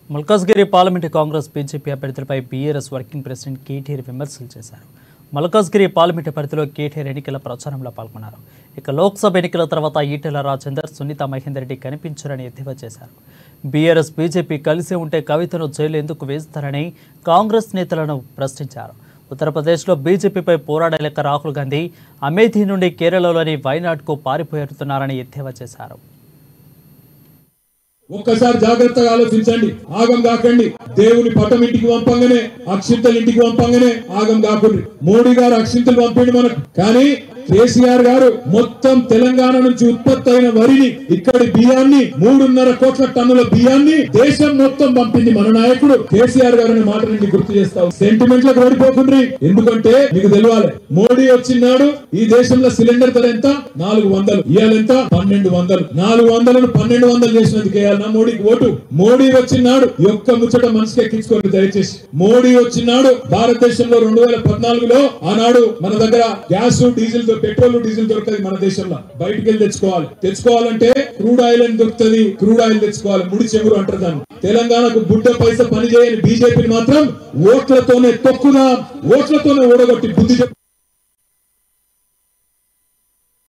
Malkajgiri parliament Congress BJP అభ్యర్థులపై BRS working president KTR విమర్శలు చేశారు మల్కాజ్గిరి పార్లమెంటు పరిధిలో కేటీఆర్ ఎన్నికల ప్రచారంలో పాల్గొన్నారు ఇక లోక్సభ ఎన్నికల తర్వాత ఈటెల రాజేందర్ సునీత మహేందర్ రెడ్డి కనిపించరని ఎద్దేవా చేశారు బీఆర్ఎస్ బీజేపీ కలిసి ఉంటే కవితను జైలు ఎందుకు వేస్తారని కాంగ్రెస్ నేతలను ప్రశ్నించారు ఉత్తరప్రదేశ్లో బీజేపీపై పోరాడలేక రాహుల్ గాంధీ అమేథీ నుండి కేరళలోని వైనాడ్కు పారిపోతున్నారని ఎద్దేవా చేశారు ఒక్కసారి జాగ్రత్తగా ఆలోచించండి ఆగం కాకండి దేవుని పటం ఇంటికి పంపంగానే అక్షింతలు ఇంటికి పంపంగానే ఆగం కాకండి మోడీ గారు అక్షింతలు పంపిండి మనకు కానీ కేసీఆర్ గారు మొత్తం తెలంగాణ నుంచి ఉత్పత్తి అయిన వరిని ఇక్కడి బియ్యాన్ని మూడున్నర కోట్ల టన్నుల బియ్యాన్ని దేశం మొత్తం పంపింది మన నాయకుడు కేసీఆర్ గారు అనే మాట నేను గుర్తు చేస్తావు సెంటిమెంట్ లకు ఓడిపోకుండ్రి ఎందుకంటే మీకు తెలియాలి మోడీ వచ్చినాడు ఈ దేశంలో సిలిండర్ ధర ఎంత నాలుగు వందలు ఇవాళ ఎంత పన్నెండు వందలు నాలుగు వందలను పన్నెండు వందలు చేసినందుకు వేయాలన్నా మోడీకి ఓటు మోడీ వచ్చినాడు ఈ ఒక్క ముచ్చట మనసుకి ఎక్కించుకోండి దయచేసి మోడీ వచ్చినాడు భారతదేశంలో రెండు వేల పద్నాలుగులో ఆనాడు మన దగ్గర గ్యాస్ డీజిల్ దొ- పెట్రోల్ డీజిల్ దొరకదు మన దేశంలో బయటికి వెళ్ళి తెచ్చుకోవాలి తెచ్చుకోవాలంటే క్రూడ్ ఆయిల్ అని దొరుకుతుంది క్రూడ్ ఆయిల్ తెచ్చుకోవాలి ముడి చెగురు అంటారు దాన్ని తెలంగాణకు బుడ్డ పైస పని చేయని బీజేపీని మాత్రం ఓట్లతోనే తొక్కుదాం ఓట్లతోనే ఓడగొట్టి బుద్ధి చెప్పు